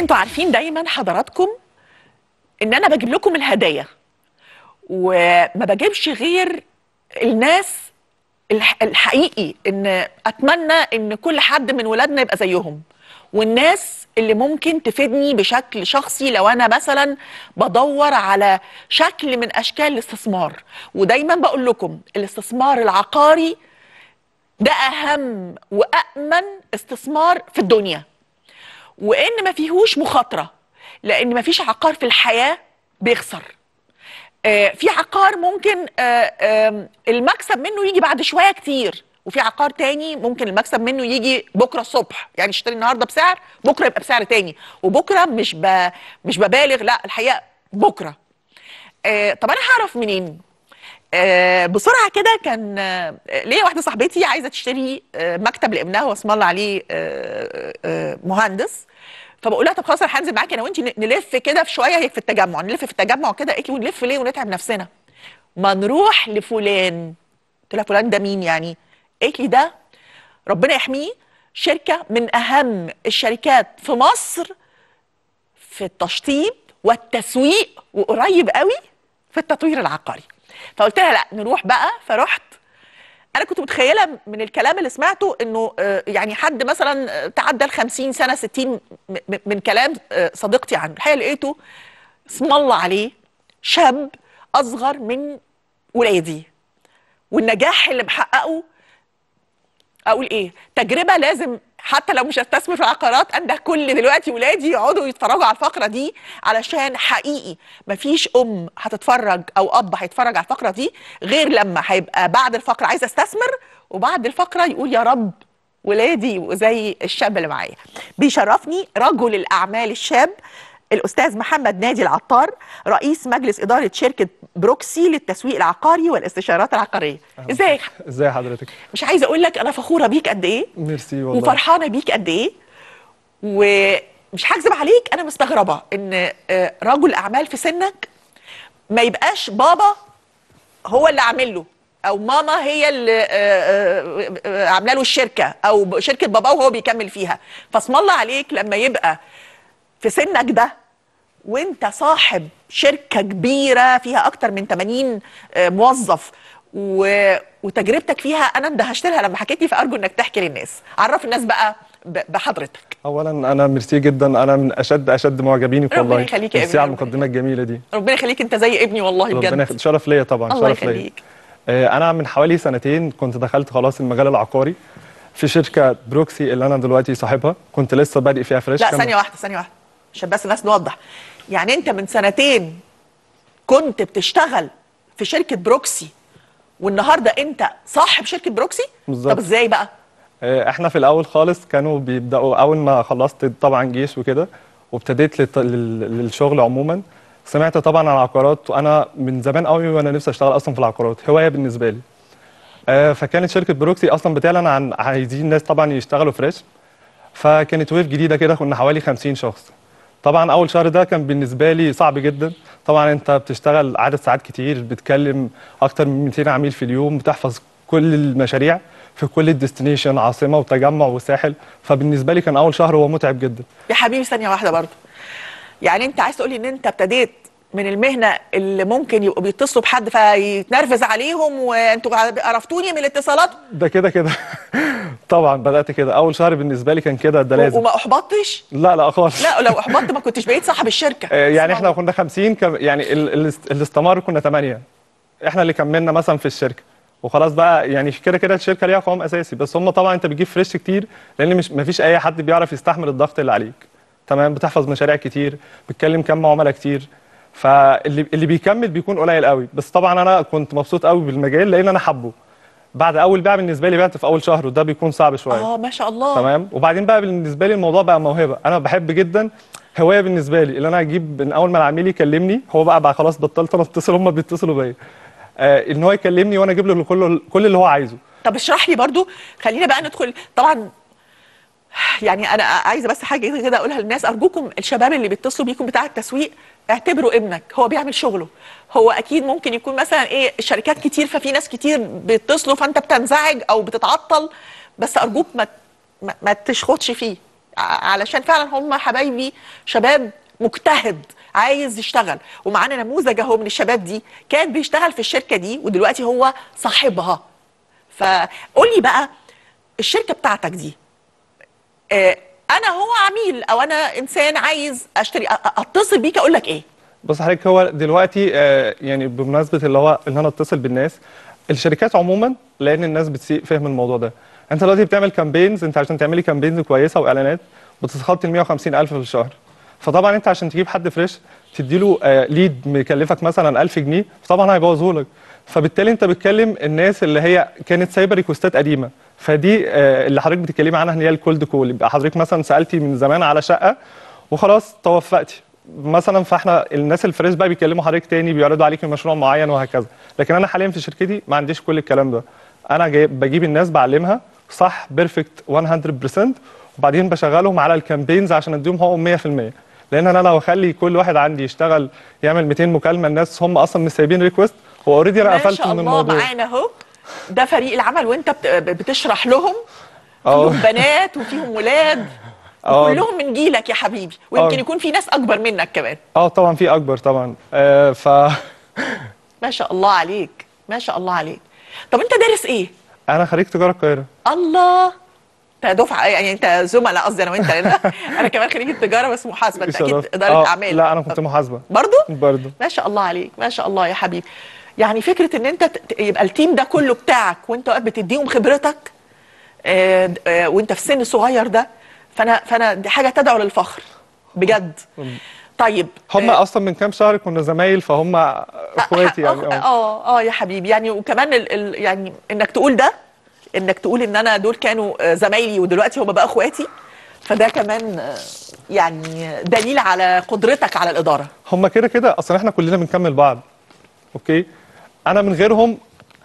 انتوا عارفين دايما حضراتكم ان انا بجيب لكم الهدايا وما بجيبش غير الناس الح- الحقيقي ان اتمنى ان كل حد من ولادنا يبقى زيهم والناس اللي ممكن تفيدني بشكل شخصي لو انا مثلا بدور على شكل من اشكال الاستثمار ودايما بقول لكم الاستثمار العقاري ده اهم وامن استثمار في الدنيا وان ما فيهوش مخاطره لان ما فيش عقار في الحياه بيخسر آه، في عقار ممكن آه، آم، المكسب منه يجي بعد شويه كتير وفي عقار تاني ممكن المكسب منه يجي بكره الصبح يعني اشتري النهارده بسعر بكره يبقى بسعر تاني وبكره مش ب... مش ببالغ لا الحقيقه بكره آه، طب انا هعرف منين آه، بسرعه كده كان آه، ليا واحده صاحبتي عايزه تشتري آه، مكتب لابنها واسم الله عليه آه، آه، مهندس فبقول لها طب خلاص انا هنزل معاكي انا وانت نلف كده في شويه هي في التجمع نلف في التجمع وكده قالت لي ونلف ليه ونتعب نفسنا ما نروح لفلان قلت لها فلان ده مين يعني قالت لي ده ربنا يحميه شركه من اهم الشركات في مصر في التشطيب والتسويق وقريب قوي في التطوير العقاري فقلت لها لا نروح بقى فرحت انا كنت متخيله من الكلام اللي سمعته انه آه، يعني حد مثلا آه، تعدى ال 50 سنه 60 م- م- من كلام آه، صديقتي عنه الحقيقه لقيته اسم الله عليه شاب اصغر من ولادي والنجاح اللي محققه اقول ايه تجربه لازم حتى لو مش هستثمر في العقارات انا كل دلوقتي ولادي يقعدوا يتفرجوا على الفقره دي علشان حقيقي مفيش ام هتتفرج او اب هيتفرج على الفقره دي غير لما هيبقى بعد الفقره عايز استثمر وبعد الفقره يقول يا رب ولادي يبقوا زي الشاب اللي معايا بيشرفني رجل الاعمال الشاب الاستاذ محمد نادي العطار رئيس مجلس اداره شركه بروكسي للتسويق العقاري والاستشارات العقاريه ازيك ازاي حضرتك مش عايزه اقول لك انا فخوره بيك قد ايه ميرسي والله وفرحانه بيك قد ايه ومش هكذب عليك انا مستغربه ان آه، رجل اعمال في سنك ما يبقاش بابا هو اللي عامل له او ماما هي اللي آه، آه، آه، عامله له الشركه او شركه باباه وهو بيكمل فيها فاسم الله عليك لما يبقى في سنك ده وانت صاحب شركه كبيره فيها اكتر من 80 آه، موظف و... وتجربتك فيها انا اندهشت لها لما حكيت لي فارجو انك تحكي للناس عرف الناس بقى ب... بحضرتك اولا انا ميرسي جدا انا من اشد اشد معجبينك ربنا والله يخليك يا ميرسي ابني، على ربنا المقدمه الجميله دي ربنا يخليك انت زي ابني والله ربنا بجد يخليك شرف ليا طبعا الله شرف ليا يخليك آه، انا من حوالي سنتين كنت دخلت خلاص المجال العقاري في شركه بروكسي اللي انا دلوقتي صاحبها كنت لسه بادئ فيها فريش لا كان- ثانيه واحده ثانيه واحده عشان بس الناس نوضح يعني انت من سنتين كنت بتشتغل في شركه بروكسي والنهارده انت صاحب شركه بروكسي بالظبط. طب ازاي بقى آه، احنا في الاول خالص كانوا بيبداوا اول ما خلصت طبعا جيش وكده وابتديت للت- لل- للشغل عموما سمعت طبعا عن العقارات وانا من زمان قوي وانا نفسي اشتغل اصلا في العقارات هوايه بالنسبه لي آه، فكانت شركه بروكسي اصلا بتعلن عن عايزين ناس طبعا يشتغلوا فريش فكانت ويف جديده كده كنا حوالي 50 شخص طبعا اول شهر ده كان بالنسبه لي صعب جدا طبعا انت بتشتغل عدد ساعات كتير بتكلم اكتر من 200 عميل في اليوم بتحفظ كل المشاريع في كل الديستنيشن عاصمه وتجمع وساحل فبالنسبه لي كان اول شهر هو متعب جدا يا حبيبي ثانية واحدة برضه يعني انت عايز تقولي ان انت ابتديت من المهنة اللي ممكن يبقوا بيتصلوا بحد فيتنرفز عليهم وانتوا عرفتوني من الاتصالات ده كده كده طبعا بدات كده اول شهر بالنسبه لي كان كده ده لازم وما احبطتش لا لا خالص لا لو احبطت ما كنتش بقيت صاحب الشركة آه، يعني اسمع احنا كنا 50 كم يعني ال- ال- اللي استمر كنا 8 احنا اللي كملنا مثلا في الشركه وخلاص بقى يعني كده كده الشركه ليها قوام اساسي بس هم طبعا انت بتجيب فريش كتير لان مش مفيش اي حد بيعرف يستحمل الضغط اللي عليك تمام بتحفظ مشاريع كتير بتكلم كم عملاء كتير فاللي اللي بيكمل بيكون قليل قوي بس طبعا انا كنت مبسوط قوي بالمجال لان انا حبه بعد اول بيع بالنسبه لي بعت في اول شهر وده بيكون صعب شويه اه ما شاء الله تمام وبعدين بقى بالنسبه لي الموضوع بقى موهبه انا بحب جدا هوايه بالنسبه لي اللي انا اجيب من اول ما العميل يكلمني هو بقى بقى خلاص بطلت انا اتصل هم بيتصلوا بيا آه ان هو يكلمني وانا اجيب له كل كل اللي هو عايزه طب اشرح لي برضو خلينا بقى ندخل طبعا يعني انا عايزه بس حاجه كده اقولها للناس ارجوكم الشباب اللي بيتصلوا بيكم بتاع التسويق اعتبروا ابنك هو بيعمل شغله هو اكيد ممكن يكون مثلا ايه الشركات كتير ففي ناس كتير بيتصلوا فانت بتنزعج او بتتعطل بس ارجوك ما ما, ما تشخطش فيه ع- علشان فعلا هم حبايبي شباب مجتهد عايز يشتغل ومعانا نموذج اهو من الشباب دي كان بيشتغل في الشركه دي ودلوقتي هو صاحبها فقول لي بقى الشركه بتاعتك دي آه، انا هو عميل او انا انسان عايز اشتري أ- أ- اتصل بيك اقول لك ايه بص حضرتك هو دلوقتي آه، يعني بمناسبه اللي هو ان انا اتصل بالناس الشركات عموما لان الناس بتسيء فهم الموضوع ده انت دلوقتي بتعمل كامبينز انت عشان تعملي كامبينز كويسه واعلانات بتتخطي ال 150 الف في الشهر فطبعا انت عشان تجيب حد فريش تديله آه، ليد مكلفك مثلا 1000 جنيه فطبعا هيبوظه لك فبالتالي انت بتكلم الناس اللي هي كانت سايبه ريكوستات قديمه فدي آه، اللي حضرتك بتتكلمي عنها اللي هي الكولد كول يبقى حضرتك مثلا سالتي من زمان على شقه وخلاص توفقتي مثلا فاحنا الناس الفريش بقى بيكلموا حضرتك تاني بيعرضوا عليك مشروع معين وهكذا لكن انا حاليا في شركتي ما عنديش كل الكلام ده انا جاي بجيب الناس بعلمها صح بيرفكت 100% وبعدين بشغلهم على الكامبينز عشان اديهم هو 100% لان انا لو اخلي كل واحد عندي يشتغل يعمل 200 مكالمه الناس هم اصلا مش سايبين ريكوست هو اوريدي انا ما قفلت شاء من الله الموضوع معانا اهو ده فريق العمل وانت بت- بتشرح لهم اه. فيهم بنات وفيهم ولاد اه. وكلهم من جيلك يا حبيبي ويمكن اه. يكون في ناس اكبر منك كمان اه طبعا في اكبر طبعا آه ف ما شاء الله عليك ما شاء الله عليك طب انت دارس ايه انا خريج تجاره القاهره الله انت دفعه يعني انت زملاء قصدي انا وانت لان انا كمان خريج التجاره بس محاسبه انت اكيد شرف. اداره اه، اعمال لا انا كنت محاسبه برضو برضه ما شاء الله عليك ما شاء الله يا حبيبي يعني فكره ان انت ت- يبقى التيم ده كله بتاعك وانت واقف بتديهم خبرتك آه، د- آه، وانت في السن الصغير ده فانا فانا دي حاجه تدعو للفخر بجد طيب هم آه، اصلا من كام شهر كنا زمايل فهم اخواتي يعني اه اه اه اه يا حبيبي يعني وكمان ال ال يعني انك تقول ده انك تقول ان انا دول كانوا آه، زمايلي ودلوقتي هم بقى اخواتي فده كمان آه، يعني دليل على قدرتك على الاداره هم كده كده اصلا احنا كلنا بنكمل بعض اوكي انا من غيرهم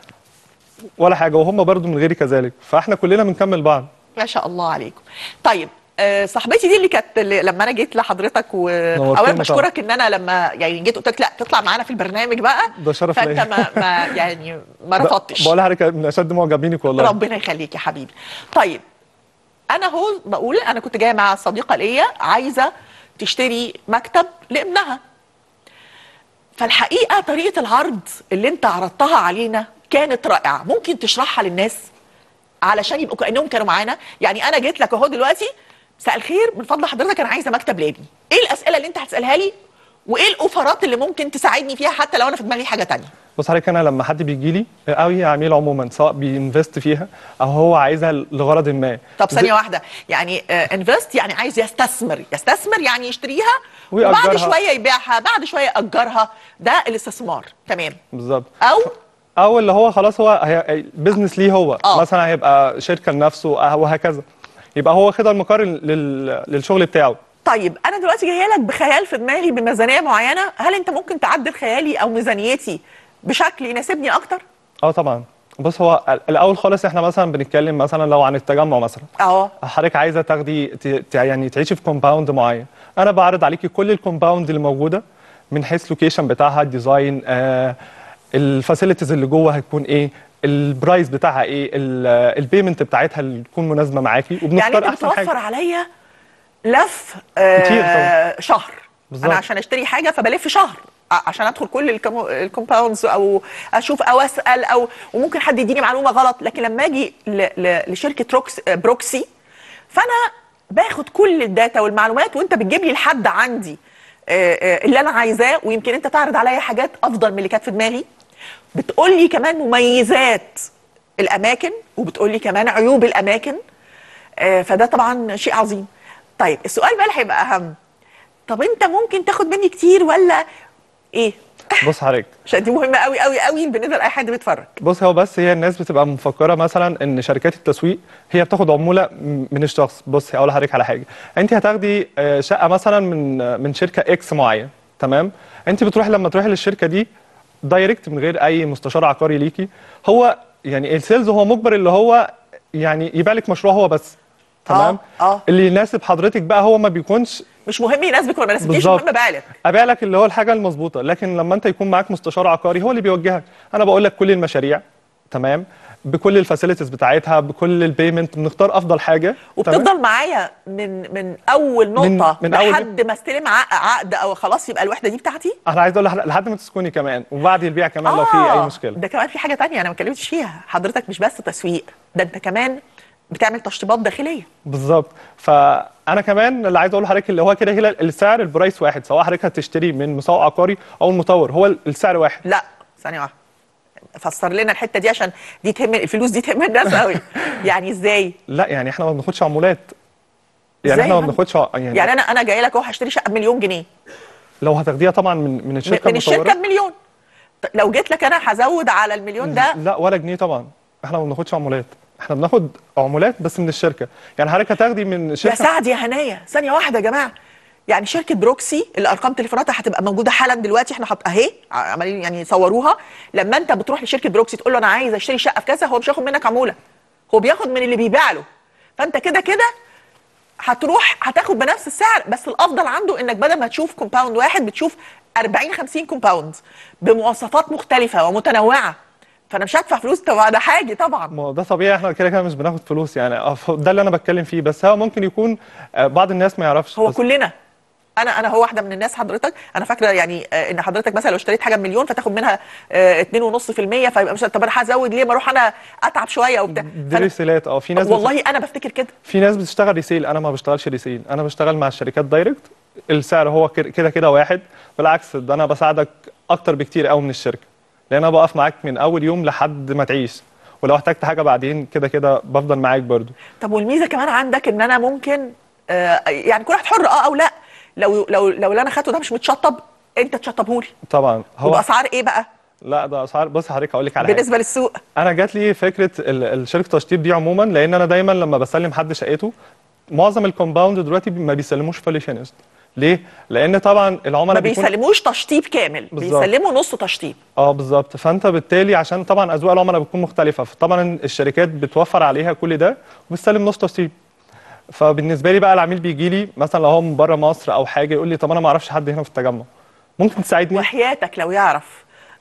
ولا حاجه وهم برضو من غيري كذلك فاحنا كلنا بنكمل بعض ما شاء الله عليكم طيب آه، صاحبتي دي اللي كانت اللي لما انا جيت لحضرتك و نورتينا اولا طبعا. بشكرك ان انا لما يعني جيت قلت لك لا تطلع معانا في البرنامج بقى ده شرف فانت ليا. ما, ما يعني ما رفضتش بقول لحضرتك من اشد معجبينك والله ربنا يخليك يا حبيبي طيب انا هو بقول انا كنت جايه مع صديقه ليا عايزه تشتري مكتب لابنها فالحقيقه طريقه العرض اللي انت عرضتها علينا كانت رائعه ممكن تشرحها للناس علشان يبقوا كانهم كانوا معانا يعني انا جيت لك اهو دلوقتي مساء الخير من فضل حضرتك انا عايزه مكتب لابني ايه الاسئله اللي انت هتسالها لي وايه الاوفرات اللي ممكن تساعدني فيها حتى لو انا في دماغي حاجه تانية بص حضرتك انا لما حد بيجي لي او هي عميل عموما سواء بينفست فيها او هو عايزها لغرض ما طب زي- ثانية واحدة يعني انفست يعني عايز يستثمر يستثمر يعني يشتريها ويأجرها. وبعد شوية يبيعها بعد شوية يأجرها ده الاستثمار تمام بالظبط أو او اللي هو خلاص هو هي بزنس ليه هو آه. مثلا هيبقى شركه لنفسه آه، وهكذا يبقى هو كده المقارن لل... للشغل بتاعه طيب أنا دلوقتي جاية لك بخيال في دماغي بميزانية معينة هل أنت ممكن تعدل خيالي أو ميزانيتي بشكل يناسبني أكتر؟ اه طبعا بص هو ال- الاول خالص احنا مثلا بنتكلم مثلا لو عن التجمع مثلا أه حضرتك عايزه تاخدي ت... ت- يعني تعيشي في كومباوند معين انا بعرض عليكي كل الكومباوند اللي موجوده من حيث لوكيشن بتاعها الديزاين آه الفاسيلتيز اللي جوه هتكون ايه البرايس بتاعها ايه ال- البيمنت بتاعتها اللي تكون مناسبه معاكي يعني وبنختار أنت احسن بتوفر حاجه عليا لف آه كتير طبعاً. شهر بالظبط. أنا عشان أشتري حاجة فبلف شهر ع- عشان ادخل كل الكمو- الكومباوندز او اشوف او اسال او وممكن حد يديني معلومه غلط لكن لما اجي ل- ل- لشركه روكس بروكسي فانا باخد كل الداتا والمعلومات وانت بتجيب لي لحد عندي آه، آه، اللي انا عايزاه ويمكن انت تعرض عليا حاجات افضل من اللي كانت في دماغي بتقول لي كمان مميزات الاماكن وبتقول لي كمان عيوب الاماكن آه، فده طبعا شيء عظيم طيب السؤال بقى اللي هيبقى اهم طب انت ممكن تاخد مني كتير ولا ايه بص حضرتك عشان دي مهمه قوي قوي قوي بالنسبه لاي حد بيتفرج بص هو بس هي الناس بتبقى مفكره مثلا ان شركات التسويق هي بتاخد عموله م- من الشخص بص هقول لحضرتك على حاجه انت هتاخدي آه، شقه مثلا من آه، من شركه اكس معين تمام انت بتروحي لما تروحي للشركه دي دايركت من غير اي مستشار عقاري ليكي هو يعني السيلز هو مجبر اللي هو يعني يبيع لك مشروع هو بس تمام آه، آه. اللي يناسب حضرتك بقى هو ما بيكونش مش مهم يناسبك ولا ما يناسبكيش بالظبط. المهم بالك ابيع لك اللي هو الحاجه المظبوطه لكن لما انت يكون معاك مستشار عقاري هو اللي بيوجهك انا بقول لك كل المشاريع تمام بكل الفاسيلتيز بتاعتها بكل البيمنت بنختار افضل حاجه تمام؟ وبتفضل معايا من من اول نقطه من أول- لحد ما استلم عق- عقد او خلاص يبقى الوحده دي بتاعتي انا عايز اقول لح- لحد ما تسكني كمان وبعد البيع كمان لو في اي مشكله ده كمان في حاجه تانية انا ما اتكلمتش فيها حضرتك مش بس تسويق ده انت كمان بتعمل تشطيبات داخليه بالظبط فانا كمان اللي عايز اقول لحضرتك اللي هو كده كده السعر البرايس واحد سواء حضرتك هتشتري من مسوق عقاري او المطور هو السعر واحد لا ثانيه واحده فسر لنا الحته دي عشان دي تهم الفلوس دي تهم الناس قوي يعني ازاي لا يعني احنا ما بناخدش عمولات يعني إزاي احنا ما يا فندم؟ بناخدش ع- يعني, يعني انا انا جاي لك اهو هشتري شقه بمليون جنيه لو هتاخديها طبعا من من الشركه من الشركه المطوره بمليون ط- لو جيت لك انا هزود على المليون ده لا ولا جنيه طبعا احنا ما بناخدش عمولات احنا بناخد عمولات بس من الشركه يعني حضرتك هتاخدي من يا شركه سعد يا هنايا ثانيه واحده يا جماعه يعني شركه بروكسي اللي ارقام تليفوناتها هتبقى موجوده حالا دلوقتي احنا حط اهي عمالين يعني يصوروها لما انت بتروح لشركه بروكسي تقول له انا عايز اشتري شقه في كذا هو مش هياخد منك عموله هو بياخد من اللي بيبيع له فانت كده كده هتروح هتاخد بنفس السعر بس الافضل عنده انك بدل ما تشوف كومباوند واحد بتشوف 40 50 كومباوند بمواصفات مختلفه ومتنوعه فانا مش هدفع فلوس طبعا ده حاجه طبعا ما هو ده طبيعي احنا كده كده مش بناخد فلوس يعني اه، ف- ده اللي انا بتكلم فيه بس هو ممكن يكون اه، بعض الناس ما يعرفش هو بس كلنا انا انا هو واحده من الناس حضرتك انا فاكره يعني آه، ان حضرتك مثلا لو اشتريت حاجه بمليون فتاخد منها آه، 2.5% فيبقى مش طب انا هزود ليه ما اروح انا اتعب شويه وبتاع دي فأنا- ريسيلات اه في ناس بت- والله انا بفتكر كده في ناس بتشتغل ريسيل انا ما بشتغلش ريسيل انا بشتغل مع الشركات دايركت السعر هو كده- كده كده واحد بالعكس ده انا بساعدك اكتر بكتير قوي من الشركه لان انا بقف معاك من اول يوم لحد ما تعيش ولو احتجت حاجه بعدين كده كده بفضل معاك برضو طب والميزه كمان عندك ان انا ممكن آه، يعني كل واحد حر اه او لا لو لو لو اللي انا خدته ده مش متشطب انت تشطبه لي طبعا هو وباسعار ايه بقى لا ده اسعار بص حضرتك هقول لك على حاجه بالنسبه للسوق انا جات لي فكره ال- الشركه التشطيب دي عموما لان انا دايما لما بسلم حد شقته معظم الكومباوند دلوقتي ما بيسلموش فولي فينيشد ليه؟ لان طبعا ما العملاء بيكون بيسلموش تشطيب كامل بالظبط. بيسلموا نص تشطيب اه بالظبط فانت بالتالي عشان طبعا اذواق العملاء بتكون مختلفه فطبعا الشركات بتوفر عليها كل ده وبتسلم نص تشطيب فبالنسبه لي بقى العميل بيجي لي مثلا لو هو من بره مصر او حاجه يقول لي طب انا ما اعرفش حد هنا في التجمع ممكن تساعدني وحياتك لو يعرف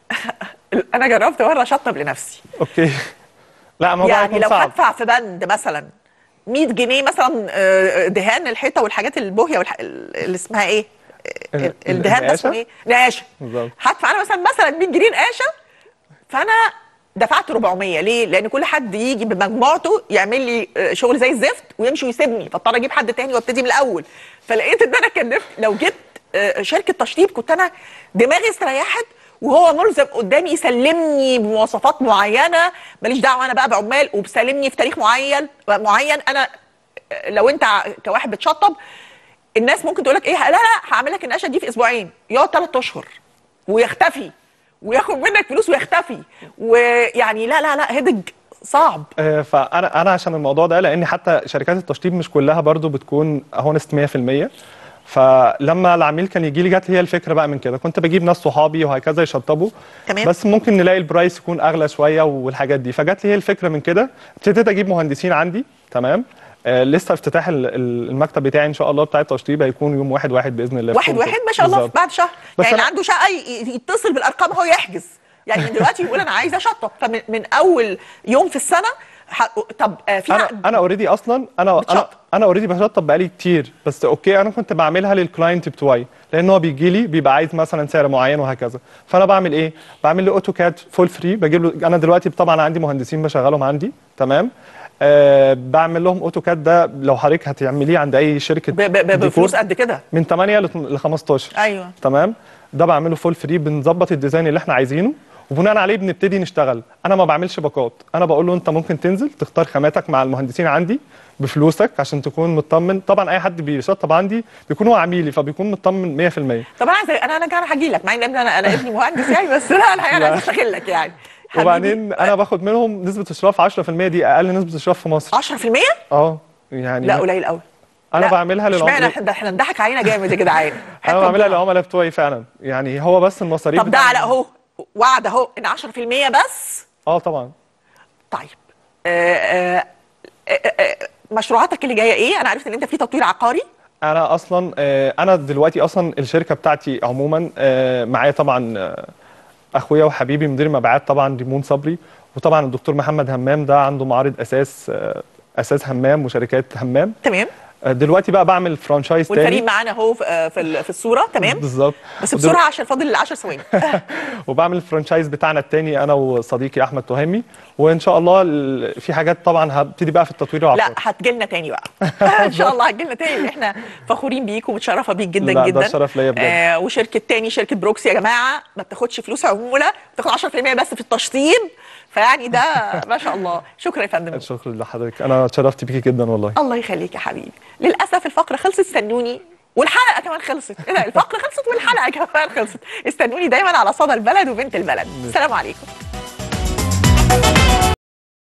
انا جربت مره اشطب لنفسي اوكي لا الموضوع يعني هيكون لو صعب هدفع في بند مثلا 100 جنيه مثلا آه، دهان الحيطه والحاجات البوهيه والح... اللي اسمها ايه؟ ال- ال- الدهان ده اسمه النقاشة؟ ايه؟ نقاشه بالظبط. هدفع انا مثلا مثلا 100 جنيه نقاشه فانا دفعت 400 ليه؟ لان كل حد يجي بمجموعته يعمل لي آه، شغل زي الزفت ويمشي ويسيبني فاضطر اجيب حد تاني وابتدي من الاول فلقيت ان انا كلفت لو جبت آه، شركه تشطيب كنت انا دماغي استريحت وهو ملزم قدامي يسلمني بمواصفات معينه ماليش دعوه انا بقى بعمال وبسلمني في تاريخ معين معين انا آه، لو انت ع- كواحد بتشطب الناس ممكن تقول لك ايه لا لا هعمل لك النقاشه دي في اسبوعين يقعد ثلاث اشهر ويختفي وياخد منك فلوس ويختفي ويعني لا لا لا هدج صعب آه، فانا انا عشان الموضوع ده لان حتى شركات التشطيب مش كلها برضو بتكون هونست 100% فلما العميل كان يجي لي جات لي هي الفكره بقى من كده كنت بجيب ناس صحابي وهكذا يشطبوا تمام. بس ممكن نلاقي البرايس يكون اغلى شويه والحاجات دي فجات لي هي الفكره من كده ابتديت اجيب مهندسين عندي تمام آه لسه افتتاح ال- ال- المكتب بتاعي ان شاء الله بتاع التشطيب هيكون يوم واحد واحد باذن الله في واحد يوم واحد كده. ما شاء الله بالظبط. بعد شهر بس يعني اللي أنا- عنده شقه ي- يتصل بالارقام هو يحجز يعني من دلوقتي يقول انا عايز اشطب فمن من اول يوم في السنه ح... طب آه، في انا عقد انا اوريدي اصلا انا انا بتشطب. انا اوريدي بشطب بقالي كتير بس اوكي انا كنت بعملها للكلاينت بتوعي لان هو بيجي لي بيبقى عايز مثلا سعر معين وهكذا فانا بعمل ايه بعمل له اوتوكاد فول فري بجيب له انا دلوقتي طبعا عندي مهندسين بشغلهم عندي تمام أه بعمل لهم اوتوكاد ده لو حضرتك هتعمليه عند اي شركه ب... ب... ب... ديكور بفلوس قد كده من 8 ل 15 ايوه تمام ده بعمله فول فري بنظبط الديزاين اللي احنا عايزينه وبناء عليه بنبتدي نشتغل انا ما بعملش باقات انا بقول له انت ممكن تنزل تختار خاماتك مع المهندسين عندي بفلوسك عشان تكون مطمن طبعا اي حد بيشطب عندي بيكون هو عميلي فبيكون مطمن 100% طب انا عايزه انا انا كان هاجي لك مع ان انا انا ابني مهندس يعني بس لا انا لا. عايز استغلك يعني حبيبي. وبعدين انا باخد منهم نسبه اشراف 10% دي اقل نسبه اشراف في مصر 10% اه يعني لا قليل قوي انا لا، بعملها اشمعنى للعملاء احنا احنا نضحك علينا جامد يا جدعان انا حتى بعملها ربنا. للعملاء بتوعي فعلا يعني هو بس المصاريف طب ده بتاع- على اهو وعد اهو ان 10% بس اه طبعا طيب آه آه آه آه مشروعاتك اللي جايه ايه انا عرفت ان انت في تطوير عقاري انا اصلا آه، انا دلوقتي اصلا الشركه بتاعتي عموما آه، معايا طبعا آه، اخويا وحبيبي مدير مبيعات طبعا ريمون صبري وطبعا الدكتور محمد همام ده عنده معارض اساس آه، اساس همام وشركات همام تمام آه، دلوقتي بقى بعمل فرانشايز تاني والفريق معانا اهو في آه، في ال- في الصوره تمام بالظبط بس ودل- بسرعه عشان فاضل 10 ثواني وبعمل الفرانشايز بتاعنا التاني انا وصديقي احمد تهامي وان شاء الله ال- في حاجات طبعا هبتدي بقى في التطوير لا العقاري هتجيلنا تاني بقى ان شاء الله هتجيلنا تاني لأن احنا فخورين بيك ومتشرفه بيك جدا لا، ده جدا شرف ليا بجد. آه وشركه تاني شركه بروكس يا جماعه ما بتاخدش فلوس عموله بتاخد 10% بس في التشطيب فيعني ده ما شاء الله شكرا يا فندم شكرا لحضرتك انا اتشرفت بيكي جدا والله الله يخليك يا حبيبي للاسف الفقره خلصت استنوني والحلقه كمان خلصت ايه ده الفقره خلصت والحلقه كمان خلصت استنوني دايما على صدى البلد وبنت البلد السلام عليكم